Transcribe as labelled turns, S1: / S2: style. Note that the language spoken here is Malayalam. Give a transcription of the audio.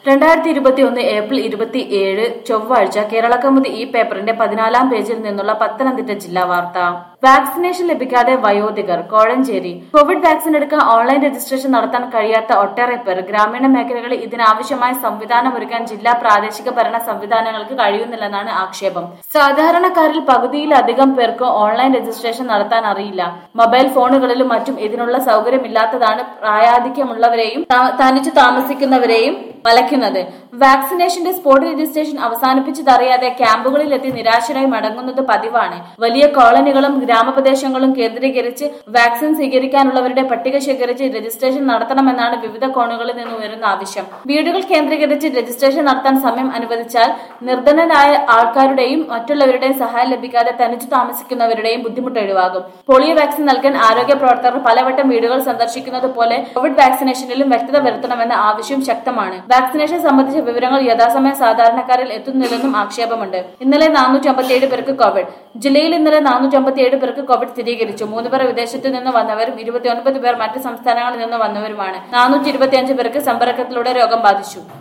S1: രണ്ടായിരത്തി ഇരുപത്തി ഒന്ന് ഏപ്രിൽ ഇരുപത്തി ഏഴ് ചൊവ്വാഴ്ച കേരളകൗമുദി ഈ പേപ്പറിന്റെ പതിനാലാം പേജിൽ നിന്നുള്ള പത്തനംതിട്ട ജില്ലാ വാർത്ത വാക്സിനേഷൻ ലഭിക്കാതെ വയോധികർ കോഴഞ്ചേരി കോവിഡ് വാക്സിൻ എടുക്കാൻ ഓൺലൈൻ രജിസ്ട്രേഷൻ നടത്താൻ കഴിയാത്ത ഒട്ടേറെ പേർ ഗ്രാമീണ മേഖലകളിൽ ഇതിനാവശ്യമായ സംവിധാനമൊരുക്കാൻ ജില്ലാ പ്രാദേശിക ഭരണ സംവിധാനങ്ങൾക്ക് കഴിയുന്നില്ലെന്നാണ് ആക്ഷേപം സാധാരണക്കാരിൽ പകുതിയിലധികം പേർക്ക് ഓൺലൈൻ രജിസ്ട്രേഷൻ നടത്താൻ അറിയില്ല മൊബൈൽ ഫോണുകളിലും മറ്റും ഇതിനുള്ള സൗകര്യമില്ലാത്തതാണ് പ്രായാധിക്യമുള്ളവരെയും താ- തനിച്ചു താമസിക്കുന്നവരെയും വലയ്ക്കുന്നത് വാക്സിനേഷന്റെ സ്പോട്ട് രജിസ്ട്രേഷൻ അവസാനിപ്പിച്ചതറിയാതെ ക്യാമ്പുകളിലെത്തി നിരാശരായി മടങ്ങുന്നത് പതിവാണ് വലിയ കോളനികളും ഗ്രാമപ്രദേശങ്ങളും കേന്ദ്രീകരിച്ച് വാക്സിൻ സ്വീകരിക്കാനുള്ളവരുടെ പട്ടിക ശേഖരിച്ച് രജിസ്ട്രേഷൻ നടത്തണമെന്നാണ് വിവിധ കോണുകളിൽ നിന്ന് ഉയരുന്ന ആവശ്യം വീടുകൾ കേന്ദ്രീകരിച്ച് രജിസ്ട്രേഷൻ നടത്താൻ സമയം അനുവദിച്ചാൽ നിർധനരായ ആൾക്കാരുടെയും മറ്റുള്ളവരുടെയും സഹായം ലഭിക്കാതെ തനിച്ചു താമസിക്കുന്നവരുടെയും ബുദ്ധിമുട്ട് ഒഴിവാകും പോളിയോ വാക്സിൻ നൽകാൻ ആരോഗ്യ പ്രവർത്തകർ പലവട്ടം വീടുകൾ സന്ദർശിക്കുന്നത് പോലെ കോവിഡ് വാക്സിനേഷനിലും വ്യക്തത വരുത്തണമെന്ന ആവശ്യം ശക്തമാണ് വാക്സിനേഷൻ സംബന്ധിച്ച വിവരങ്ങൾ യഥാസമയം സാധാരണക്കാരിൽ എത്തുന്നില്ലെന്നും ആക്ഷേപമുണ്ട് ഇന്നലെ നാനൂറ്റി അമ്പത്തിയേഴ് പേർക്ക് കോവിഡ് ജില്ലയിൽ ഇന്നലെ നാനൂറ്റി അമ്പത്തിയേഴ് പേർക്ക് കോവിഡ് സ്ഥിരീകരിച്ചു മൂന്ന് പേർ വിദേശത്ത് നിന്ന് വന്നവരും ഇരുപത്തിയൊൻപത് പേർ മറ്റ് സംസ്ഥാനങ്ങളിൽ നിന്ന് വന്നവരുമാണ് നാനൂറ്റി ഇരുപത്തിയഞ്ച് പേർക്ക് സമ്പർക്കത്തിലൂടെ രോഗം ബാധിച്ചു